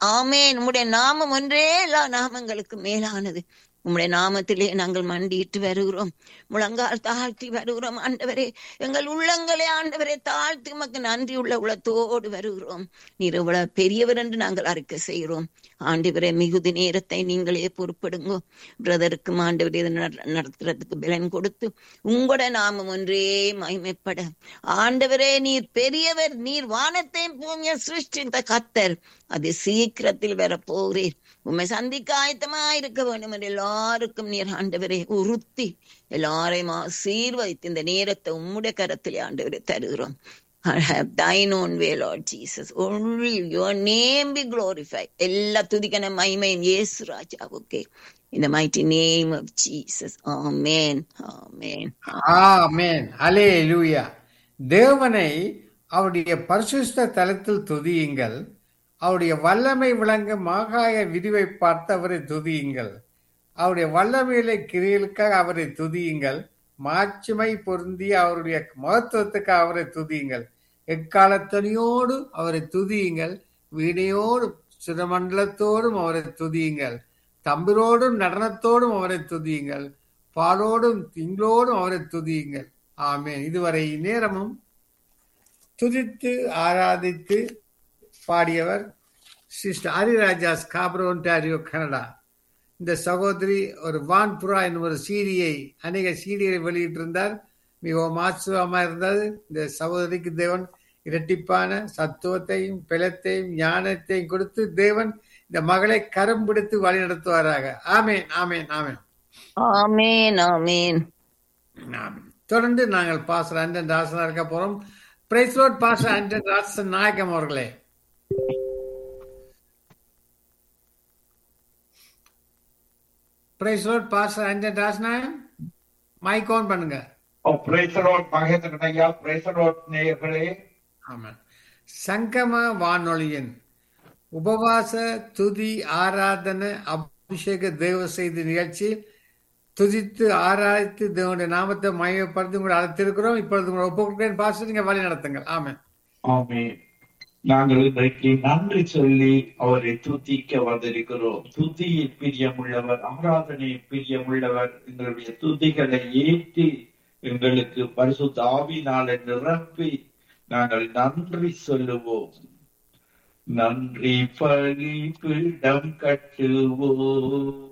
ஆமேன் உம்முடைய நாமம் ஒன்றே எல்லா நாமங்களுக்கு மேலானது உம்முடைய நாமத்திலே நாங்கள் மண்டியிட்டு வருகிறோம் முழங்கால் தாழ்த்தி வருகிறோம் ஆண்டவரே எங்கள் உள்ளங்களே ஆண்டவரே தாழ்த்தி உமக்கு நன்றி உள்ள உள்ளத்தோடு வருகிறோம் நீர் இவ்வளவு பெரியவர் என்று நாங்கள் அறிக்கை செய்கிறோம் ஆண்டவரே மிகுதி நேரத்தை நீங்களே பொறுப்படுங்கோ பிரதருக்கும் ஆண்டவர் இதை நட- நடத்துறதுக்கு பலன் கொடுத்து உங்களோட நாமம் ஒன்றே மகிமைப்பட ஆண்டவரே நீர் பெரியவர் நீர் வானத்தையும் பூமியை சிருஷ்டித்த கத்தர் அது சீக்கிரத்தில் வர போகிறீர் உண்மை சந்திக்க ஆயத்தமா இருக்க வேண்டும் என்று எல்லாருக்கும் நீர் ஆண்டவரே உறுத்தி எல்லாரையும் ஆசீர்வதித்து இந்த நேரத்தை உம்முடைய கரத்திலே ஆண்டவரை தருகிறோம் I have thine own way, Lord Jesus. Only your name be glorified. எல்லா துதிக்கன மகிமையும் இயேசு ராஜாவுக்கே In the mighty name of Jesus. Amen. Amen. ஆமென் ஹalleluya தேவனை அவருடைய பரிசுத்த தலத்தில் துதியுங்கள் அவருடைய வல்லமை விளங்கும் ஆகாய விரிவை பார்த்து அவரை துதியுங்கள் அவருடைய வல்லமையிலே கிரியலுக்காக அவரை துதியுங்கள் மாட்சிமை பொருந்திய அவருடைய மகத்துவத்துக்கு அவரை துதியுங்கள் எக்காலத்தனியோடு அவரை துதியுங்கள் வீணையோடும் சிறமண்டலத்தோடும் அவரை துதியுங்கள் தம்பிரோடும் நடனத்தோடும் அவரை துதியுங்கள் பாலோடும் திங்களோடும் அவரை துதியுங்கள் ஆமென் இதுவரை நேரமும் துதித்து ஆராதித்து பாடியவர் sister Hariraja Scarborough Ontario Canada இந்த சகோதரி ஒரு வான்புறா என்னும் ஒரு சீடியை அநேக சீடியை வெளியிட்டிருந்தார் மிகவும் ஆச்சரியமா இருந்தது இந்த சகோதரிக்கு தேவன் இரட்டிப்பான சத்துவத்தையும் பலத்தையும் ஞானத்தையும் கொடுத்து தேவன் இந்த மகளை கரம் பிடித்து வழி நடத்துவாராக ஆமேன் ஆமேன் ஆமேன் Amen. Amen. ஆமென். தொடர்ந்து நாங்கள் பாஸ்டர் ஆண்டன் ராசனா இருக்க போறோம் praise Lord pastor Anton Rasanayagam அவர்களே praise Lord pastor Anton Rasanayagam mike on பண்ணுங்க ஓ பிரேசலோட் மகேந்திரன் ஐயா பிரேசலோட் நேயர்களே ஆமாம் சங்கம வானொலியின் உபவாச துதி ஆராதனை அபிஷேக தேவ செய்தி நிகழ்ச்சி துதித்து ஆராய்த்து தேவனுடைய நாமத்தை மையப்படுத்தி உங்களை அழைத்திருக்கிறோம் இப்பொழுது உங்களை ஒப்புக்கொடுக்கிறேன் பாஸ்டர் நீங்க வழி நடத்துங்கள் ஆமென் ஆமே நாங்கள் இன்றைக்கு நன்றி சொல்லி அவரை துதிக்க வந்திருக்கிறோம் துதியில் பிரியமுள்ளவர் ஆராதனையில் பிரியமுள்ளவர் எங்களுடைய துதிகளை ஏற்றி எங்களுக்கு பரிசுத்த ஆவினால நிரப்பி நாங்கள் நன்றி சொல்லுவோம் நன்றி பலிப்பிடம் கட்டுவோம்